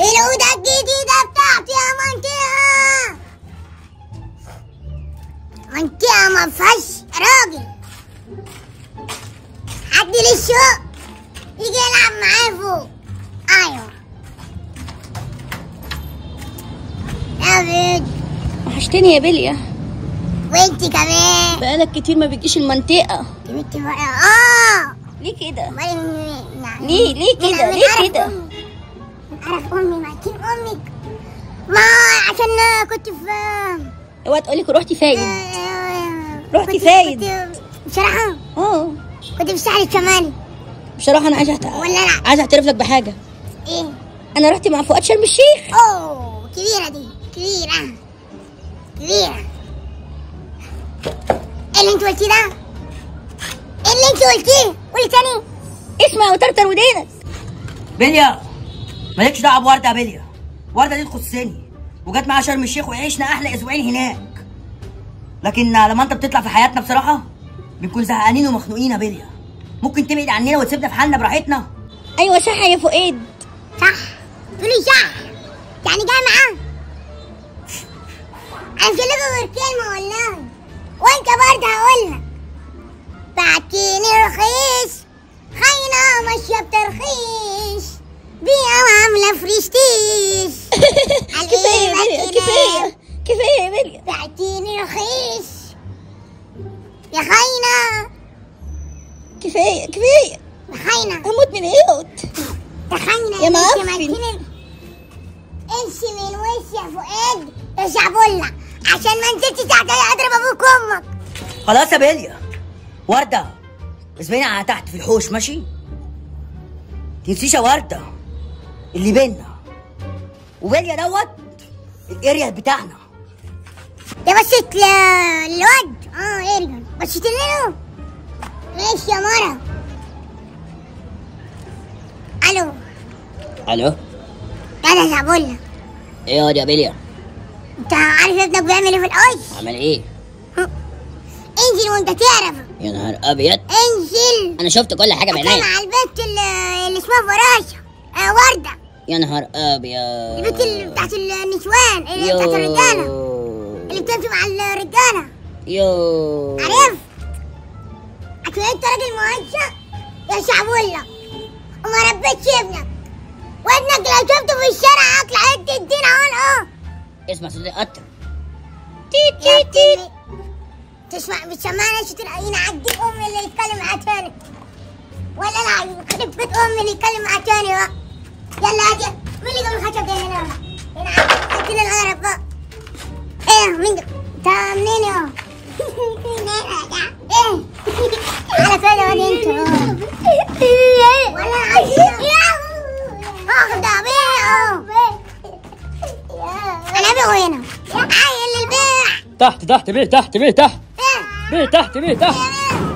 الأوضة الجديدة بتاعتي يا منطقة منطقة ما فيهاش راجل حد للشوق يجي يلعب معايا فوق أيوه يا بنت وحشتني يا بليا وانت كمان بقالك كتير ما بتجيش المنطقة يا بنت بقى اه ليه كده أمال يعني ليه ليه من- كده من ليه عرف كده أمي. من عرف امي ماكين امك ما عشان كنت في اوعى تقولي روحتي فايد رحتي كنت- فايد. كنت بصراحة اه كنت في الساحل الشمالي بصراحة انا عايزة أعت- ولا لا عايزة اعترف لك بحاجة ايه انا رحت مع فؤاد شرم الشيخ اوه كبيرة دي كبيرة كبيرة ايه اللي انت قلتيه ده؟ ايه اللي انت قلتيه؟ قولي تاني اسمع وترتر ودينك بليا مالكش دعوه بورده يا بليا ورده دي تخصني وجت معاها شرم الشيخ وعيشنا احلى اسبوعين هناك لكن لما انت بتطلع في حياتنا بصراحه بنكون زهقانين ومخنوقين يا بليا ممكن تبعد عننا وتسيبنا في حالنا براحتنا ايوه صح يا فؤاد صح تقولي صح يعني جاي معاه انا مش هلقى غير كلمة والله وانت برضه هقولها بعتيني رخيص خاينة ماشية بترخيص بيئة وعاملة فريستيش قال كفاية إيه يا بليا بعتيني؟ كفاية كفاية يا بليا بعتيني رخيص يا خاينة كفاية كفاية يا خاينة هموت من عيوت يا خاينة يا انت معفن. مالكين امشي من وش يا فؤاد يا شعبولة عشان ما نزلتش تحت اضرب ابوك وامك خلاص يا بليا ورده اسبقيني على تحت في الحوش ماشي تنسيش يا ورده اللي بينا وبليا دوت الاريا بتاعنا ده بصيت ل- للواد اه ارجع بصيت له ماشي يا مرة الو الو انا شعبولة ايه يا بليا انت عارف ابنك بيعمل ايه في القش عمل ايه انزل وانت تعرف يا نهار ابيض انزل انا شفت كل حاجه كان مع البنت اللي, اللي اسمها فراشة آه وردة يا نهار ابيض البنت اللي بتاعت النسوان اللي بتاعت الرجالة اللي بتمشي مع الرجالة يو عرفت عشان انت راجل مهزأ يا شعبولة وما ربيتش ابنك وابنك لو شفته في الشارع هطلع حتة الدين اهون اه اسمع صوت القطر تيت تيت تيت تسمع بتسمعنا شتر ينعدي امي اللي يتكلم معاه تاني ولا لا يخرب بيت امي اللي يتكلم معاه تاني بقى يلا هادي مين اللي جاب الخشب ده هنا ينعدي كده الغرب بقى ايه مين ده؟ انت منين يا ايه على كده وادي انت ولا عايز اخد ابيع انا ابيع هنا عيل البيع تحت تحت بيه تحت بيه تحت ايه بيه تحت بيه تحت ايه